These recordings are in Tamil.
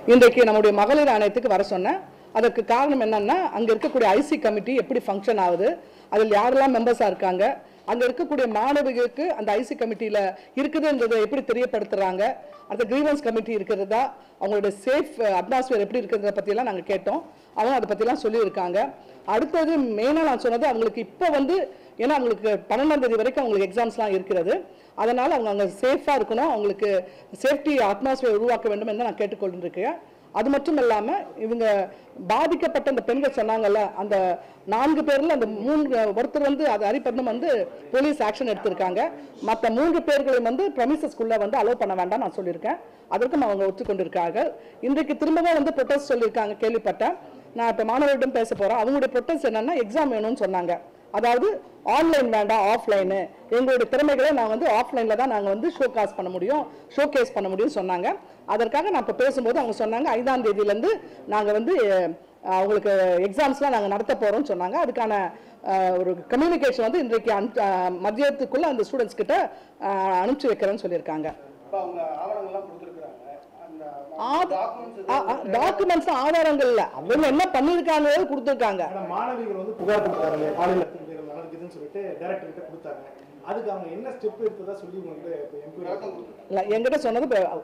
இன்றைக்கு நம்முடைய மகளிர் ஆணையத்துக்கு வர சொன்னேன் அதற்கு காரணம் என்னன்னா அங்கே இருக்கக்கூடிய ஐசி கமிட்டி எப்படி ஃபங்க்ஷன் ஆகுது அதில் யாரெல்லாம் மெம்பர்ஸாக இருக்காங்க அங்கே இருக்கக்கூடிய மாணவிகளுக்கு அந்த ஐசி கமிட்டியில் இருக்குதுன்றதை எப்படி தெரியப்படுத்துகிறாங்க அந்த கிரீவன்ஸ் கமிட்டி இருக்கிறதா அவங்களுடைய சேஃப் அட்மாஸ்பியர் எப்படி இருக்கிறத பற்றியெல்லாம் நாங்கள் கேட்டோம் அவங்க அதை பற்றிலாம் சொல்லியிருக்காங்க அடுத்தது மெயினாக நான் சொன்னது அவங்களுக்கு இப்போ வந்து ஏன்னா அவங்களுக்கு பன்னெண்டாம் தேதி வரைக்கும் அவங்களுக்கு எக்ஸாம்ஸ்லாம் இருக்கிறது அதனால் அவங்க அங்கே சேஃபாக இருக்கணும் அவங்களுக்கு சேஃப்டி அட்மாஸ்பியர் உருவாக்க வேண்டும் என்று நான் கேட்டுக்கொண்டிருக்கேன் அது மட்டும் இல்லாமல் இவங்க பாதிக்கப்பட்ட அந்த பெண்கள் சொன்னாங்கல்ல அந்த நான்கு பேரில் அந்த மூன்று ஒருத்தர் வந்து அது ஹரிபட்னம் வந்து போலீஸ் ஆக்ஷன் எடுத்திருக்காங்க மற்ற மூன்று பேர்களையும் வந்து ப்ரமிசஸ்குள்ளே வந்து அலோவ் பண்ண வேண்டாம் நான் சொல்லியிருக்கேன் அதற்கும் அவங்க ஒத்துக்கொண்டிருக்கார்கள் இன்றைக்கு திரும்பவும் வந்து ப்ரொட்டஸ்ட் சொல்லியிருக்காங்க கேள்விப்பட்டேன் நான் இப்போ மாணவர்களிடம் பேச போகிறேன் அவங்களுடைய ப்ரொட்டஸ்ட் என்னன்னா எக்ஸாம் வேணும்னு சொன்னாங்க அதாவது ஆன்லைன் வேண்டாம் ஆஃப்லைனு எங்களுடைய திறமைகளை நான் வந்து ஆஃப்லைனில் தான் நாங்கள் வந்து ஷோ காஸ் பண்ண முடியும் ஷோ கேஸ் பண்ண முடியும்னு சொன்னாங்க அதற்காக நான் இப்போ பேசும்போது அவங்க சொன்னாங்க ஐந்தாம் தேதியிலேருந்து நாங்கள் வந்து அஹ், அவங்களுக்கு எக்ஸாம்ஸ்லாம் நாங்கள் நடத்த போகிறோம்னு சொன்னாங்க அதுக்கான அஹ், ஒரு கம்யூனிகேஷன் வந்து இன்றைக்கு அனுப்ப- அஹ், மதியத்துக்குள்ளே அந்த ஸ்டூடெண்ட்ஸ் கிட்ட அஹ், அனுப்பிச்சு வைக்கிறேன்னு சொல்லியிருக்காங்க இப்போ அவங்க ஆவணங்கள்லாம் கொடுத்துருக்குறாங்க அந்த டாக்குமெண்ட்ஸ் டாக்குமெண்ட்ஸ் ஆதாரங்கள் இல்லை அவங்க என்ன பண்ணியிருக்காங்க கொடுத்துருக்காங்க ஆனா மாணவிகள் வந்து புகார் கொடுத்தாங்க இல்லையா பாலியல் அத்துமீறல் நடக்குதுன்னு சொல்லிட்டு டைரக்டர் கிட்ட கொடுத்தாங்க அதுக்கு அவங்க என்ன ஸ்டெப் எடுத்ததா சொல்லி உங்களுக்கு இப்போ எம்பி இல்லை என்கிட்ட சொன்னது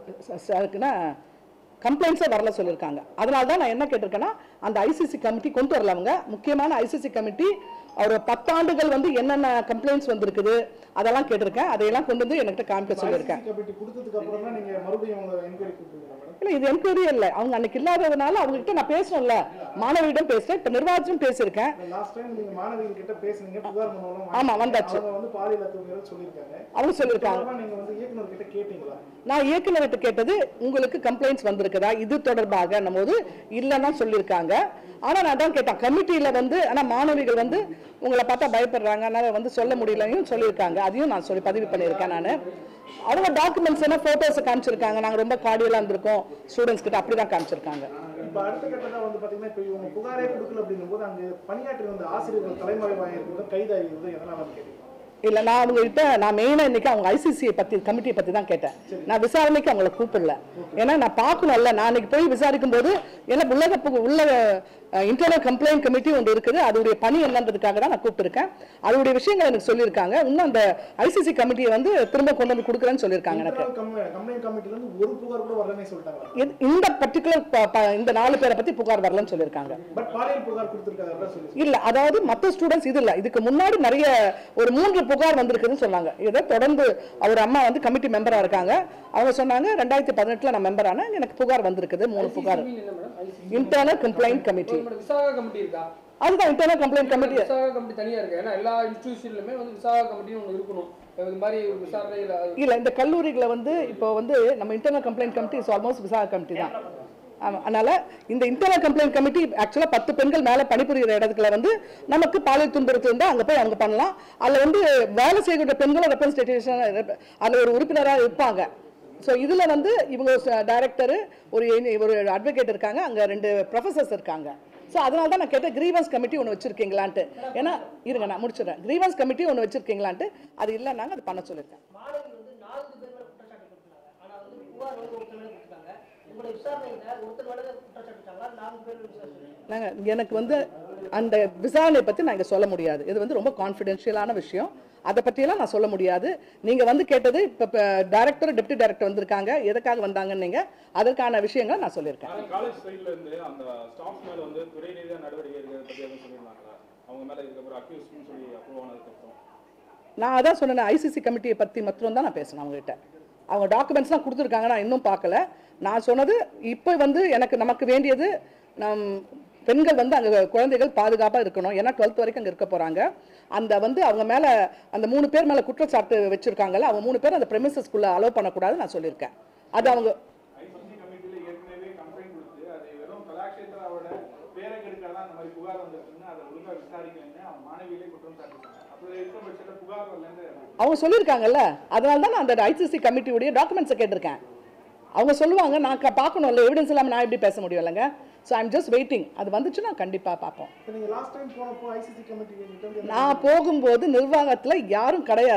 இப்போ கம்ப்ளைண்ட்ஸே வரல சொல்லியிருக்காங்க அதனால தான் நான் என்ன கேட்டிருக்கேன்னா அந்த ஐசிசி கமிட்டி கொண்டு வரல அவங்க முக்கியமான ஐசிசி கமிட்டி ஒரு பத்தாண்டுகள் வந்து என்னென்ன கம்ப்ளைண்ட்ஸ் வந்திருக்குது அதெல்லாம் கேட்டிருக்கேன் அதையெல்லாம் கொண்டு வந்து என்கிட்ட காமிக்க சொல்லியிருக்கேன் கமிட்டி கொடுத்ததுக்கு அப்புறம் தான் நீங்க மறுபடியும் உங்களை என்கொயரி கூப்பிடுவீங்க மேடம் இல்லை இது என்கொயரி இல்லை அவங்க அன்னைக்கு இல்லாததுனால அவங்க கிட்ட நான் பேசணும்ல மாணவியிடம் பேசுறேன் இப்போ நிர்வாகத்திலும் பேசியிருக்கேன் லாஸ்ட் டைம் நீங்க மாணவிகள் கிட்ட பேசுனீங்க புகார் மனுவெல்லாம் ஆமா, வாங்கிட்டீங்க. வந்தாச்சு. அவங்க வந்து பாலியல் அத்துமீறல் சொல்லியிருக்காங்க அவங்க சொல்லியிருக்காங்க அப்புறமா நீங்க வந்து இயக்குனர் கிட்ட கேட்டீங்களா நான் இயக்குனர்கிட்ட கேட்டது உங்களுக்கு கம்ப்ளைண்ட்ஸ் வந்திருக்குதா இது தொடர்பாக போது இல்லைன்னா சொல்லியிருக்காங்க ஆனா நான் தான் கேட்டேன் கமிட்டியில வந்து ஆனா மாணவிகள் வந்து உங்களை பார்த்தா பயப்படுறாங்க அதனால வந்து சொல்ல முடியலன்னு சொல்லியிருக்காங்க அதையும் நான் சொல்லி பதிவு பண்ணியிருக்கேன் நான் அவங்க டாக்குமெண்ட்ஸ் என்ன போட்டோஸ் காமிச்சிருக்காங்க நாங்க ரொம்ப கார்டியலா இருந்திருக்கோம் ஸ்டூடெண்ட்ஸ் கிட்ட அப்படிதான் காமிச்சிருக்காங்க இப்ப அடுத்த கட்டத்தா வந்து பாத்தீங்கன்னா இப்ப இவங்க புகாரே கொடுக்கல அப்படின்னும் போது அங்க பணியாற்றி வந்த ஆசிரியர்கள் தலைமறைவாக இருக்கிறதும் கைதாகிறது எதனால கேட்டீங்க இல்ல நான் அவங்க கிட்ட நான் மெயினா இன்னைக்கு அவங்க ஐசிசி பத்தி கமிட்டியை பத்தி தான் கேட்டேன் நான் விசாரணைக்கு அவங்கள கூப்பிடல ஏன்னா நான் பார்க்கணும்ல நான் அன்னைக்கு போய் விசாரிக்கும் போது என்ன உலக பு- உள்ள இன்டர்னல் கம்ப்ளைண்ட் கமிட்டி ஒன்று இருக்குது அதோடைய பணி என்னன்றதுக்காக தான் நான் கூப்பிட்டுருக்கேன் அதோடைய விஷயங்கள் எனக்கு சொல்லியிருக்காங்க இன்னும் அந்த ஐசிசி கமிட்டியை வந்து திரும்ப கொண்டு வந்து கொடுக்குறேன்னு சொல்லியிருக்காங்க எனக்கு கம்ப்ளைண்ட் கமிட்டில இருந்து ஒரு புகார் கூட வரலன்னே சொல்லிட்டாங்க இது- இந்த பர்டிகுலர் இந்த நாலு பேரை பத்தி புகார் வரலன்னு சொல்லியிருக்காங்க பட் பாலியல் புகார் கொடுத்திருக்காங்க சொல்லி இல்ல அதாவது மத்த ஸ்டூடெண்ட்ஸ் இது இல்ல இதுக்கு முன்னாடி நிறைய ஒரு மூன்று புகார் வந்திருக்குதுன்னு சொன்னாங்க இதை தொடர்ந்து அவர் அம்மா வந்து கமிட்டி மெம்பரா இருக்காங்க அவங்க சொன்னாங்க ரெண்டாயிரத்தி பதினெட்டுல நான் மெம்பர் ஆனேன் எனக்கு புகார் வந்திருக்குது மூணு புகார் internal complaint committee Vishaka committee இருக்கா அதுதான் internal complaint committee Vishaka committee தனியா இருக்கு ஏன்னா எல்லா இன்ஸ்டிடியூஷன்லயுமே வந்து விசாகா கமிட்டின்னு ஒன்று இருக்கணும் இது மாதிரி ஒரு விசாரணையில் இல்ல இந்த கல்லூரிகளை வந்து இப்போ வந்து நம்ம internal complaint committee is almost Vishaka committee தான் ஆமா, அதனால இந்த இன்டர்னல் கம்ப்ளைண்ட் கமிட்டி ஆக்சுவலா பத்து பெண்கள் மேல பணிபுரிகிற இடத்துல வந்து நமக்கு பாலியல் துன்புறுத்தல் இருந்தா அங்க போய் அவங்க பண்ணலாம் அதுல வந்து வேலை செய்யக்கூடிய பெண்களும் ரெப்ரஸன்டேஷன் அதுல ஒரு உறுப்பினராக இருப்பாங்க ஸோ இதுல வந்து இவங்க டைரக்டர் ஒரு இனி- ஒரு அட்வொகேட் இருக்காங்க அங்க ரெண்டு ப்ரொஃபசர்ஸ் இருக்காங்க ஸோ அதனால தான் நான் கேட்டேன் கிரீவன்ஸ் கமிட்டி ஒன்று வச்சிருக்கீங்களான்ட்டு ஏன்னா இருங்க நான் முடிச்சிடுறேன் கிரீவன்ஸ் கமிட்டி ஒன்று வச்சிருக்கீங்களான்ட்டு அது இல்லைன்னாங்க அது பண்ண சொல்லியிருக்கேன் மாணவி வந்து நான்கு பேர் மேல குற்றச்சாட்டு கொடுத்தாங்க ஆனா வந்து புகார் வந்து ஒருத்தர் மேல கொடுத்தாங்க உங்களுடைய விசாரணையில ஒருத்தர் மேல குற்றச்சாட்டு வச்சாங்களா நான்கு பேர் விசாரிச்சாங்க நாங்கள் எனக்கு வந்து அந்த விசாரணை பற்றி நான் இங்கே சொல்ல முடியாது இது வந்து ரொம்ப கான்ஃபிடென்ஷியலான விஷயம் அதை பற்றியெல்லாம் நான் சொல்ல முடியாது நீங்கள் வந்து கேட்டது இப்போ டைரக்டர் டெப்டி டைரக்டர் வந்திருக்காங்க எதுக்காக வந்தாங்கன்னு நீங்கள் அதற்கான விஷயங்களை நான் சொல்லியிருக்கேன் ஆனா காலேஜ் சைடுல இருந்து அந்த ஸ்டாஃப் மேல வந்து துறை ரீதியா நடவடிக்கை இருக்கிறத பத்தி எதுவும் சொல்லியிருந்தாங்களா அவங்க மேல இதுக்கப்புறம் அக்யூஸ்ட்னு சொல்லி அப்ரூவ் ஆனதுக்கு அப்புறம் நான் அதான் சொன்னேன் ஐசிசி கமிட்டியை பற்றி மட்டும் தான் நான் பேசினேன் அவங்ககிட்ட அவங்க டாக்குமெண்ட்ஸ்லாம் கொடுத்துருக்காங்க நான் இன்னும் பார்க்கல நான் சொன்னது இப்போ வந்து எனக்கு நமக்கு வேண்டியது நம் பெண்கள் வந்து அங்கே குழந்தைகள் பாதுகாப்பாக இருக்கணும் ஏன்னா டுவெல்த் வரைக்கும் அங்கே இருக்க போகிறாங்க அந்த வந்து அவங்க மேலே அந்த மூணு பேர் மேலே குற்றச்சாட்டு வச்சுருக்காங்கல்ல அவங்க மூணு பேர் அந்த ப்ரெமிசஸ்குள்ளே அலோவ் பண்ணக்கூடாதுன்னு நான் சொல்லியிருக்கேன் அது அவங்க ஐசிசி கமிட்டியில ஏற்கனவே கம்ப்ளைண்ட் கொடுத்து அது வெறும் கலாக்ஷேத்ராவோட பேரை கெடுக்கிறதா அந்த மாதிரி புகார் வந்திருக்குன்னு அதை ஒழுங்கா விசாரிக்கலன்னு அவங்க மாணவியிலே குற்றம் சாட்டிருக்காங்க அப்படி இருக்க பட்சத்தில் புகார் வரலன்னு அவங்க சொல்லியிருக்காங்கல்ல அதனால தான் நான் அந்த ஐசிசி கமிட்டியுடைய டாக்குமெண்ட்ஸை கேட்டிருக்கேன் அவங்க சொல்லுவாங்க நான் க- பார்க்கணும்ல எவிடன்ஸ் இல்லாமல் நான் எப்படி பேச முடியும் இல்லைங்க ஸோ ஐம் ஜஸ்ட் வெயிட்டிங் அது வந்துச்சுன்னா கண்டிப்பாக பார்ப்போம் இப்போ நீங்க லாஸ்ட் டைம் போனப்போ ஐசிசி கமிட்டி கிட்ட இருந்து என்ன- நான் போகும்போது நிர்வாகத்தில் யாரும் கிடையாது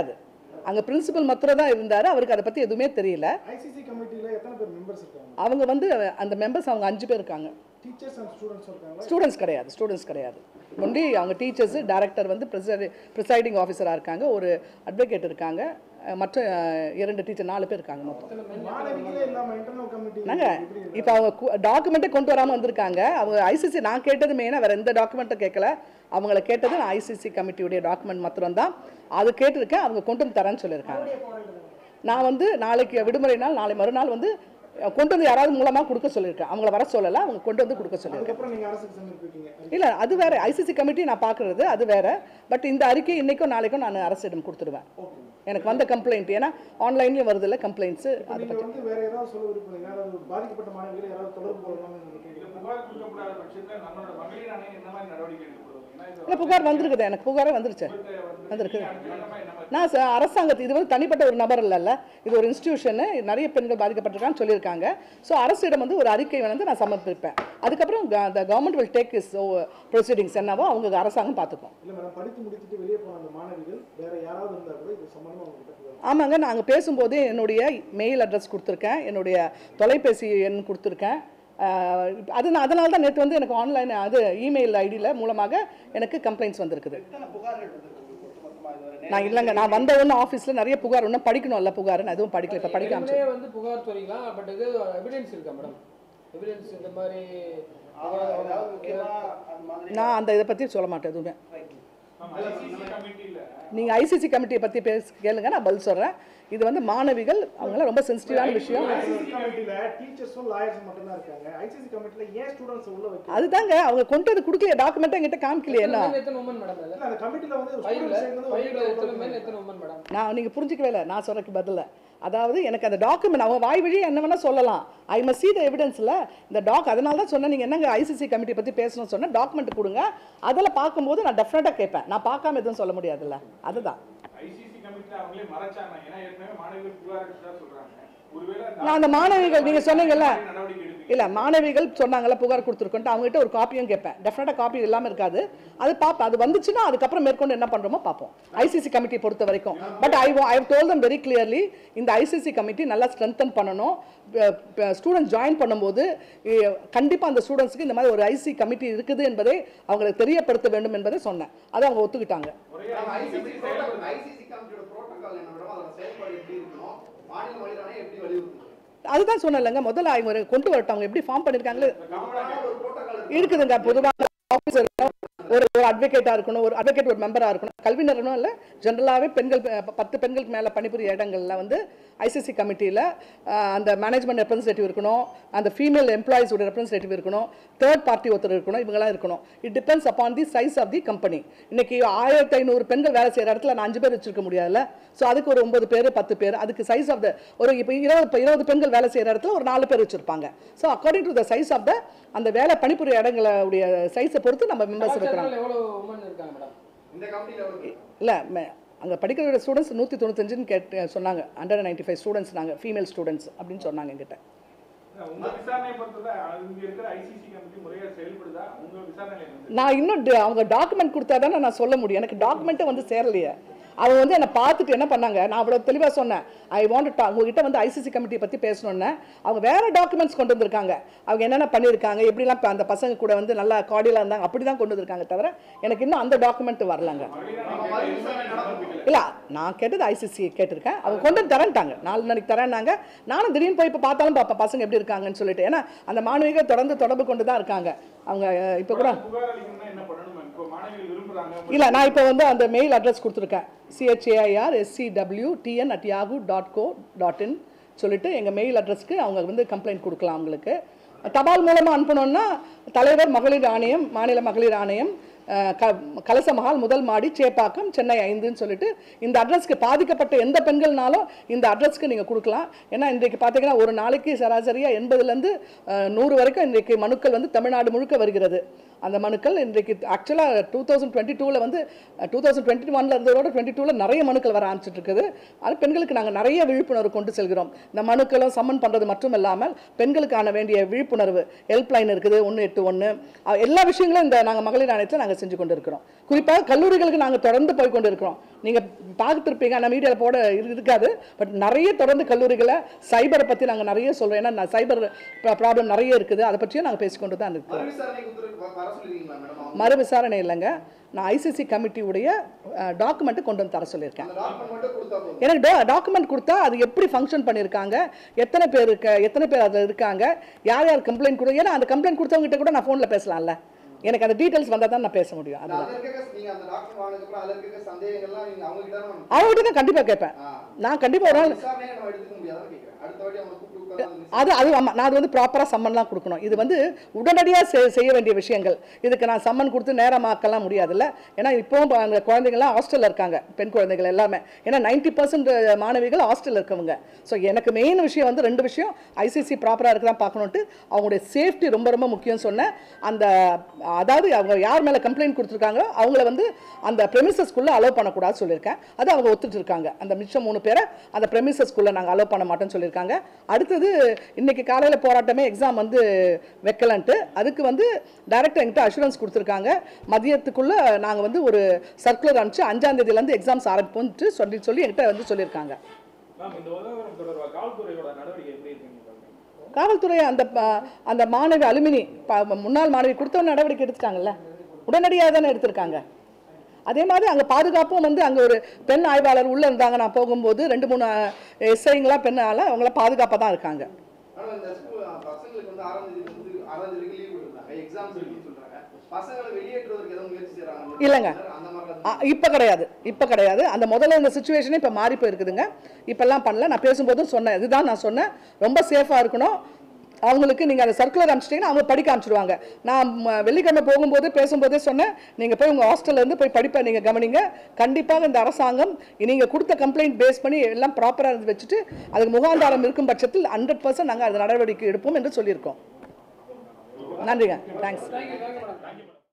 அங்கே பிரின்சிபல் மாத்திரம் தான் இருந்தார் அவருக்கு அதை பற்றி எதுவுமே தெரியல ஐசிசி கமிட்டியில் எத்தனை பேர் மெம்பர்ஸ் இருக்காங்க அவங்க வந்து அந்த மெம்பர்ஸ் அவங்க அஞ்சு பேர் இருக்காங்க டீச்சர்ஸ் அண்ட் ஸ்டூடெண்ட்ஸ் இருக்காங்க ஸ்டூடெண்ட்ஸ் கிடையாது ஸ்டூடெண்ட்ஸ் கிடையாது ஒன்லி அவங்க டீச்சர்ஸ் டைரக்டர் வந்து ப்ரிசைடிங் ஆஃபீஸராக இருக்காங்க ஒரு அட்வொகேட் இருக்காங்க அஹ் மற்ற அஹ், இரண்டு டீச்சர் நாலு பேர் இருக்காங்க மொத்தம் மாணவிகளே இல்லாம இன்டர்னல் கமிட்டி நாங்கள் இப்போ அவங்க டாக்குமெண்ட்டை கொண்டு வராமல் வந்திருக்காங்க அவங்க ஐசிசி நான் கேட்டது மெயினாக வேறு எந்த டாக்குமெண்ட்டும் கேட்கல அவங்கள கேட்டது நான் ஐசிசி கமிட்டியுடைய டாக்குமெண்ட் மாத்திரம் தான் அது கேட்டிருக்கேன் அவங்க கொண்டு வந்து தரேன்னு சொல்லியிருக்காங்க நான் வந்து நாளைக்கு விடுமுறை நாள் நாளை மறுநாள் வந்து அஹ், கொண்டு வந்து யாராவது மூலமாக கொடுக்க சொல்லியிருக்கேன் அவங்கள வர சொல்லலை அவங்க கொண்டு வந்து கொடுக்க சொல்லியிருக்கேன் அதுக்கப்புறம் நீங்க அரசுக்கு சமர்ப்பிப்பீங்க இல்லை அது வேற ஐசிசி கமிட்டி நான் பார்க்குறது அது வேற பட் இந்த அறிக்கை இன்னைக்கும் நாளைக்கும் நான் அரசிடம் கொடுத்துருவேன் எனக்கு வந்த கம்ப்ளைண்ட் ஏன்னா ஆன்லைன்லேயும் வருது இல்லை கம்ப்ளைண்ட்ஸு அதை நீங்க பற்றி வந்து வேற ஏதாவது சொல்ல விருப்பம் யாராவது பாதிக்கப்பட்ட மாணவிகளை யாராவது தொடர்பு கொள்ளலாம்னு இல்ல நினைக்கிறீங்க புகார் கொடுக்கப்படாத பட்சத்துல நம்மளோட மகளிர் ஆணையம் என்ன மாதிரி நடவடிக்கை எடுக்கப்படுவது ஏன்னா இது இல்லை புகார் வந்திருக்குது எனக்கு புகாரே வந்துருச்சு வந்திருக்குது அந்த மாதிரி நம்ம நான் ச- அரசாங்கத்து இது வந்து தனிப்பட்ட ஒரு நபர் இல்லைல்ல இது ஒரு இன்ஸ்டிடியூஷனு நிறைய பெண்கள் பாதிக்கப்பட்டிருக்கான்னு சொல்லியிருக்காங்க ஸோ அரசிடம் வந்து ஒரு அறிக்கை வந்து நான் சமர்ப்பிப்பேன் அதுக்கப்புறம் the government will take is proceedings என்னவோ அவங்க அரசாங்கம் பார்த்துக்கும் இல்ல மேடம் படித்து முடித்துட்டு வெளியே போன அந்த மாணவிகள் வேற யாராவது இருந்தா கூட இது சம்பந்தமா அவங்க கிட்ட பேசலாம். ஆமாங்க நாங்கள் பேசும்போது என்னுடைய மெயில் அட்ரஸ் கொடுத்துருக்கேன் என்னுடைய தொலைபேசி எண் கொடுத்துருக்கேன் ஆஹ் அது நான் அதனால தான் நேற்று வந்து எனக்கு ஆன்லைன் அது இமெயில் ஐடியில் மூலமாக எனக்கு கம்ப்ளைண்ட்ஸ் வந்திருக்குது நான் இல்லைங்க நான் வந்த ஒன்று ஆஃபீஸில் நிறைய புகார் ஒன்றும் படிக்கணும்ல புகார் நான் எதுவும் படிக்கல இப்போ படிக்க ஆரம்பிச்சேன் ஏற்கனவே வந்து புகார் சொல்லிக்கலாம் பட் இது எவிடன்ஸ் இருக்கா மேடம் எவிடன்ஸ் இந்த மாதிரி நான் அந்த இதை பற்றி சொல்ல மாட்டேன் எதுவுமே ஐசிசி கமிட்டியில நீங்கள் ஐசிசி கமிட்டியை பற்றி பேச கேளுங்க நான் பதில் சொல்கிறேன் இது வந்து மாணவிகள் அவங்களாம் ரொம்ப சென்சிட்டிவான விஷயம் ஐசிசி கமிட்டில டீச்சர்ஸும் லாயர்ஸ் மட்டும் தான் இருக்காங்க ஐசிசி கமிட்டில ஏன் ஸ்டூடெண்ட்ஸ் உள்ள வைக்க அதுதாங்க அவங்க கொண்டு வந்து கொடுக்கல டாக்குமெண்ட்டை என்கிட்ட காமிக்கலையே என்ன எத்தனை உமன் மேடம் இல்ல அந்த கமிட்டில வந்து ஃபைவ்ல ஸ்டூடெண்ட்ஸ் சைடுல இருந்து ஃபைவ்ல ஒரு எத்தனை மேல் எத்தனை உமன் மேடம் நான் நீங்கள் புரிஞ்சிக்கவே இல்லை நான் சொல்கிறதுக்கு பதில்ல அதாவது எனக்கு அந்த டாக்குமெண்ட் அவங்க வாய் வழி என்ன வேணால் சொல்லலாம் ஐ மஸ்ட் see the எவிடன்ஸில் இந்த டாக் அதனால தான் சொன்னேன் நீங்கள் என்னங்க ஐசிசி கமிட்டி பற்றி பேசணும்னு சொன்னேன் டாக்குமெண்ட் கொடுங்க அதில் பார்க்கும்போது நான் டெஃபினட்டாக கேட்பேன் நான் பார்க்காம எதுவும் சொல்ல முடியாதுல்ல அதுதான் ஐசிசி கமிட்டில அவங்களே மறைச்சாங்க ஏன்னா ஏற்கனவே மாணவிகள் புகார் அளிச்சதா சொல்றாங்க ஒருவேளை நான் அந்த மாணவிகள் நீங்கள் சொன்னீங்கல்ல நடவடிக்கை எடுப்பீங்க இல்லை மாணவிகள் சொன்னாங்கல்ல புகார் கொடுத்துருக்கோன்ட்டு அவங்ககிட்ட ஒரு காப்பியும் கேட்பேன் டெஃபினட்டாக காப்பி இல்லாமல் இருக்காது அது பார்ப்பேன் அது வந்துச்சுன்னா அதுக்கப்புறம் மேற்கொண்டு என்ன பண்ணுறோமோ பார்ப்போம் ஐசிசி கமிட்டி பொறுத்த வரைக்கும் but I I told them very clearly இந்த ஐசிசி கமிட்டி நல்லா ஸ்ட்ரென்தன் பண்ணணும் ஸ்டூடெண்ட் ஜாயின் பண்ணும்போது கண்டிப்பாக அந்த ஸ்டூடெண்ட்ஸ்க்கு இந்த மாதிரி ஒரு ஐசி கமிட்டி இருக்குது என்பதை அவங்களுக்கு தெரியப்படுத்த வேண்டும் என்பதை சொன்னேன் அதை அவங்க ஒத்துக்கிட்டாங்க ஐசிசி ஐசிசி கமிட்டியோட புரோட்டோகால் என்ன மேடம் அதோட செயல்பாடு எப்படி இருக்கணும் மாநில மொழிதானே எப்படி வலியுறுத்தணும் அதுதான் சொன்னேன்லங்க முதல்ல அவங்க ஒரு கொண்டு வரட்டும் அவங்க எப்படி ஃபார்ம் பண்ணியிருக்காங்களே ஒரு புரோட்டோகால் இருக்குதுங்க பொதுவாக ஆஃபீஸர் ஒரு ஒரு அட்வொகேட்டாக இருக்கணும் ஒரு அட்வொகேட் ஒரு மெம்பராக இருக்கணும் கல்வி நிறுவனம் இல்லை ஜென்ரலாகவே பெண்கள் ப- பத்து பெண்களுக்கு மேலே பணிபுரிய இடங்கள்ல வந்து ஐசிசி கமிட்டியில் அந்த மேனேஜ்மெண்ட் ரெப்ரஸன்டேட்டிவ் இருக்கணும் அந்த ஃபீமேல் எம்ப்ளாயிஸோட ரெப்ரஸன்டேட்டிவ் இருக்கணும் தேர்ட் பார்ட்டி ஒருத்தர் இருக்கணும் இவங்கெல்லாம் இருக்கணும் it depends upon the size of the company இன்னைக்கு ஆயிரத்தி ஐநூறு பெண்கள் வேலை செய்கிற இடத்துல நான் அஞ்சு பேர் வச்சிருக்க முடியாதுல்ல ஸோ அதுக்கு ஒரு ஒன்பது பேர் பத்து பேர் அதுக்கு சைஸ் ஆஃப் த ஒரு இப்போ இருபது இப்போ இருபது பெண்கள் வேலை செய்கிற இடத்துல ஒரு நாலு பேர் வச்சிருப்பாங்க so according to the size of the அந்த வேலை பணிபுரிய இடங்களுடைய சைஸை பொறுத்து நம்ம மெம்பர்ஸ் இருக்கிறாங்க கலாச்சாரத்தில் எவ்வளோ உமன் இருக்காங்க மேடம் இந்த கமிட்டியில ஒரு இல்லை அங்கே படிக்கிற ஸ்டூடெண்ட்ஸ் நூற்றி தொண்ணூத்தஞ்சுன்னு கேட்டு சொன்னாங்க ஹண்ட்ரட் நைன்டி ஃபைவ் ஸ்டூடெண்ட்ஸ் நாங்கள் ஃபீமேல் ஸ்டூடெண்ட்ஸ் அப்படின்னு சொன்னாங்க என்கிட்ட உங்க விசாரணை பொறுத்தவரை இங்க இருக்கிற ஐசிசி கமிட்டி முறையா செயல்படுதா உங்க விசாரணையில வந்து நான் இன்னும் ட- அவங்க டாக்குமெண்ட் கொடுத்தா தானே நான் சொல்ல முடியும் எனக்கு டாக்குமெண்ட்டே வந்து சேரலையே அவங்க வந்து என்னை பார்த்துட்டு என்ன பண்ணாங்க நான் அவ்வளோ தெளிவாக சொன்னேன் ஐ வாண்ட் உங்ககிட்ட வந்து ஐசிசி கமிட்டி பற்றி பேசணுன்னே அவங்க வேற டாக்குமெண்ட்ஸ் கொண்டு வந்திருக்காங்க அவங்க என்னென்ன பண்ணியிருக்காங்க எப்படிலாம் இப்ப அந்த பசங்க கூட வந்து நல்லா கார்டியலாக இருந்தாங்க அப்படி தான் கொண்டு வந்திருக்காங்க தவிர எனக்கு இன்னும் அந்த டாக்குமெண்ட் வரலங்க இல்லை நான் கேட்டது ஐசிசி கேட்டிருக்கேன் அவங்க கொண்டு வந்து தரேன்ட்டாங்க நாலு நாளைக்கு தரேன்னாங்க நானும் திடீர்னு போய் இப்போ பார்த்தாலும் பார்ப்பேன் பசங்க எப்படி இருக்காங்கன்னு சொல்லிட்டு ஏன்னா அந்த மாணவிகள் தொடர்ந்து தொடர்பு கொண்டு தான் இருக்காங்க அவங்க இப்போ கூட புகார் அளிக்கணும்னா என்ன பண்ணணும் இப்போ மாணவிகள் விரும்புறாங்க இல்லை நான் இப்போ வந்து அந்த மெயில் அட்ரஸ் கொடுத்துருக்கேன் CHAIR SCW TN at yahoo dot co dot in சொல்லிட்டு எங்கள் மெயில் அட்ரஸ்க்கு அவங்க வந்து கம்ப்ளைண்ட் கொடுக்கலாம் அவங்களுக்கு தபால் மூலமாக அனுப்பணும்னா தலைவர் மகளிர் ஆணையம் மாநில மகளிர் ஆணையம் அஹ், க கலச மஹால் முதல் மாடி சேப்பாக்கம் சென்னை ஐந்துன்னு சொல்லிட்டு இந்த அட்ரஸ்க்கு பாதிக்கப்பட்ட எந்த பெண்கள்னாலும் இந்த அட்ரஸ்க்கு நீங்கள் கொடுக்கலாம் ஏன்னா இன்றைக்கு பார்த்தீங்கன்னா ஒரு நாளைக்கு சராசரியாக எண்பதுலேருந்து நூறு வரைக்கும் இன்றைக்கு மனுக்கள் வந்து தமிழ்நாடு முழுக்க வருகிறது அந்த மனுக்கள் இன்றைக்கு ஆக்சுவலாக டூ தௌசண்ட் டுவெண்ட்டி டூவில் வந்து டூ தௌசண்ட் டுவெண்ட்டி ஒனில் இருந்ததோட டுவெண்ட்டி டூவில் நிறைய மனுக்கள் வர ஆரம்பிச்சிட்டு இருக்குது அது பெண்களுக்கு நாங்கள் நிறைய விழிப்புணர்வு கொண்டு செல்கிறோம் இந்த மனுக்களும் சம்மன் பண்ணுறது மட்டும் இல்லாமல் பெண்களுக்கான வேண்டிய விழிப்புணர்வு ஹெல்ப்லைன் இருக்குது ஒன்று எட்டு ஒன்று எல்லா விஷயங்களும் இந்த நாங்கள் மகளிர் ஆணையத்தில் நாங்கள் செஞ்சு கொண்டு இருக்கிறோம் குறிப்பாக கல்லூரிகளுக்கு நாங்கள் தொடர்ந்து போய் கொண்டு இருக்கிறோம் நீங்கள் பார்த்துருப்பீங்க ஆனால் மீடியாவில் போட இரு- இருக்காது பட் நிறைய தொடர்ந்து கல்லூரிகளை சைபரை பற்றி நாங்கள் நிறைய சொல்கிறோம் ஏன்னா சைபர் ப்ராப்ளம் நிறைய இருக்குது அதை பற்றியும் நாங்கள் பேசிக்கொண்டு தான் இருக்கோம் மறு விசாரணைக்கு உத்தரவு வ- வர சொல்லிருக்கீங்களா மேடம் அவங்க மறு விசாரணை இல்லைங்க நான் ஐசிசி கமிட்டியுடைய டாக்குமெண்ட்டு கொண்டு வந்து தர சொல்லியிருக்கேன் அந்த டாக்குமெண்ட் மட்டும் கொடுத்தா போதும் எனக்கு டா டாக்குமெண்ட் கொடுத்தா அது எப்படி ஃபங்க்ஷன் பண்ணியிருக்காங்க எத்தனை பேர் இருக்க எத்தனை பேர் அதில் இருக்காங்க யார் யார் கம்ப்ளைண்ட் கொடு ஏன்னா அந்த கம்ப்ளைண்ட் கொடுத்தவங்ககிட்ட கூட நான் ஃபோனில் பேசலாம்ல எனக்கு அந்த டீட்டெயில்ஸ் வந்தால் தான் நான் பேச முடியும் அந்த அதுதான் அதுல இருக்க நீங்க அந்த டாக்குமெண்ட் வாங்கினதுக்கு அப்புறம் அதுல இருக்க சந்தேகங்கள்லாம் நீங்க அவங்க கிட்ட தான் அவங்ககிட்ட தான் கண்டிப்பாக கேட்பேன் ஆ. நான் கண்டிப்பாக ஒரு நாள் விசாரணையை நம்ம எடுத்துக்க முடியாதுன்னு கேட்கிறேன் அடுத்த வாட்டி அவங்க கூப்பிட்டு உட்கார்ந்து அது அது ஆமாம் நான் அது வந்து ப்ராப்பராக சம்மன்லாம் கொடுக்கணும் இது வந்து உடனடியாக செ- செய்ய வேண்டிய விஷயங்கள் இதுக்கு நான் சம்மன் கொடுத்து நேரமாக்கலாம் முடியாதுல்ல ஏன்னா இப்போவும் ப- அந்த குழந்தைங்கள்லாம் ஹாஸ்டலில் இருக்காங்க பெண் குழந்தைகள் எல்லாமே ஏன்னா நைன்டி பர்சன்ட் மாணவிகள் ஹாஸ்டலில் இருக்கவங்க ஸோ எனக்கு மெயின் விஷயம் வந்து ரெண்டு விஷயம் ஐசிசி ப்ராப்பராக இருக்குதான் பார்க்கணுன்ட்டு அவங்களுடைய சேஃப்டி ரொம்ப ரொம்ப முக்கியம் சொன்னேன் அந்த அதாவது அவங்க யார் மேலே கம்ப்ளைண்ட் கொடுத்துருக்காங்களோ அவங்கள வந்து அந்த ப்ரெமிசஸ்குள்ளே அலோவ் பண்ணக்கூடாதுன்னு சொல்லியிருக்கேன் அது அவங்க ஒத்துட்டு இருக்காங்க அந்த மிச்சம் மூணு பேரை அந்த ப்ரெமிசஸ்குள்ளே நாங்கள் அலோவ் பண்ண மாட்டோம்னு சொல்லியிருக்காங்க அடுத்தது இன்னைக்கு காலையில் போராட்டமே எக்ஸாம் வந்து வைக்கலன்ட்டு அதுக்கு வந்து டைரக்டர் என்கிட்ட அஷூரன்ஸ் கொடுத்துருக்காங்க மதியத்துக்குள்ளே நாங்கள் வந்து ஒரு சர்க்குலர் அனுப்பிச்சு அஞ்சாம் தேதியிலேருந்து எக்ஸாம்ஸ் ஆரம்பிப்போம்ட்டு சொல்லி சொல்லி என்கிட்ட வந்து சொல்லியிருக்காங்க மேம் இந்த விவகாரம் தொடர்பாக காவல்துறையோட நடவடிக்கை எப்படி இருக்குன்னு பாருங்க காவல்துறை அந்த ப- அந்த மாணவி அலுமினி ப- முன்னாள் மாணவி கொடுத்தவன நடவடிக்கை எடுத்துட்டாங்கல்ல உடனடியாக தானே எடுத்திருக்காங்க அதே மாதிரி அங்கே பாதுகாப்பும் வந்து அங்கே ஒரு பெண் ஆய்வாளர் உள்ளே இருந்தாங்க நான் போகும்போது ரெண்டு மூணு எஸ்ஐங்களாம் பெண்ணால அவங்கள பாதுகாப்பாக தான் இருக்காங்க ஆனா இந்த ஸ்கூல் பசங்களுக்கு வந்து ஆறாம் தேதி வந்து ஆறாம் தேதிக்கு லீவ் விட்டுருந்தாங்க எக்ஸாம்ஸ் இருக்குன்னு சொல்றாங்க பசங்களை வெளியேற்றுவதற்கு ஏதோ முயற்சி செய்றாங்க இல்லைங்க. அந்த மாதிரி ஆ, இப்போ கிடையாது இப்போ கிடையாது அந்த முதல்ல இந்த சுச்சுவேஷனே இப்போ மாறி போயிருக்குதுங்க இப்போல்லாம் பண்ணல நான் பேசும்போதும் சொன்னேன் இதுதான் நான் சொன்னேன் ரொம்ப சேஃபாக இருக்கணும் அவங்களுக்கு நீங்கள் அந்த சர்க்குலர் அனுப்பிச்சிட்டிங்கன்னா அவங்க படிக்க அனுப்பிச்சிடுவாங்க நான் ம, வெள்ளிக்கிழமை போகும்போது பேசும்போதே சொன்னேன் நீங்கள் போய் உங்கள் ஹாஸ்டல்ல இருந்து போய் படிப்பை நீங்கள் கவனிங்க கண்டிப்பாக இந்த அரசாங்கம் நீங்கள் கொடுத்த கம்ப்ளைண்ட் பேஸ் பண்ணி எல்லாம் ப்ராப்பராக வச்சுட்டு அதுக்கு முகாந்தாரம் இருக்கும் பட்சத்தில் ஹண்ட்ரட் பர்சன்ட் நாங்கள் அது நடவடிக்கை எடுப்போம் என்று சொல்லியிருக்கோம் நன்றிங்க தேங்க்ஸ் தேங்க்யூ தேங்க்யூ மேடம்